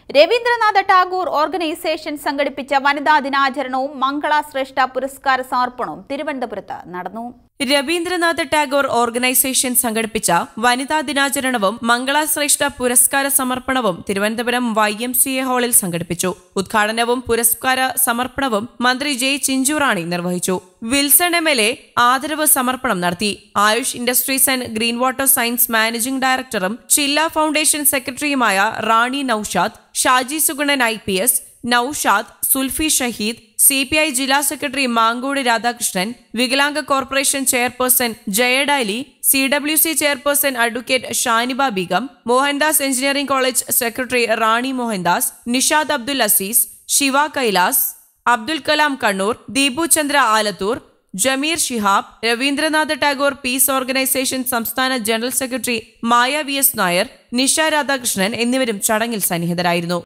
Rabindranath Tagore organisation സംഘടിപ്പിച്ച വനിതാ ദിനാചരണവും മംഗള ശ്രേഷ്ഠ പുരസ്കാര സമർപ്പണവും തിരുവനന്തപുരത്ത് നടന്നു രവീന്ദ്രനാഥ ടാഗോർ ഓർഗനൈസേഷൻ സംഘടിപ്പിച്ച വനിതാ ദിനാചരണവും മംഗളശ്രേഷ്ഠ പുരസ്കാര സമർപ്പണവും Thiruvananthapuram Y M C A ഹാളിൽ സംഘടിപ്പിച്ചു ഉദ്ഘാടനവും പുരസ്കാര സമർപ്പണവും മന്ത്രി ജെ ചിഞ്ചുറാണി നിർവഹിച്ചു വിൽസൺ എം എൽ എ ആദരവ് സമർപ്പണം നടത്തി Ayush industries and green water science managing ഡയറക്ടറും ചില്ല ഫൗണ്ടേഷൻ സെക്രട്ടറിയുമായ Rani Naushad Shaji Sugunan I P S Naushad Sulfi Shaheed C P I ജില്ലാ സെക്രട്ടറി മാങ്കോട് രാധാകൃഷ്ണൻ വികലാംഗ corporation chairperson Jayadali C W C chairperson advocate Shaniba Beegum Mohandas engineering college secretary Rani Mohandas Nishad Abdul Azeez Shiva Kailas Abdul Kalam Kannur Deepu Chandra Alathur Jameer Shihab Rabindranath Tagore peace organisation സംസ്ഥാന general secretary മായ V S Nair Nisha Radhakrishnan എന്നിവരും ചടങ്ങിൽ സന്നിഹിതരായിരുന്നു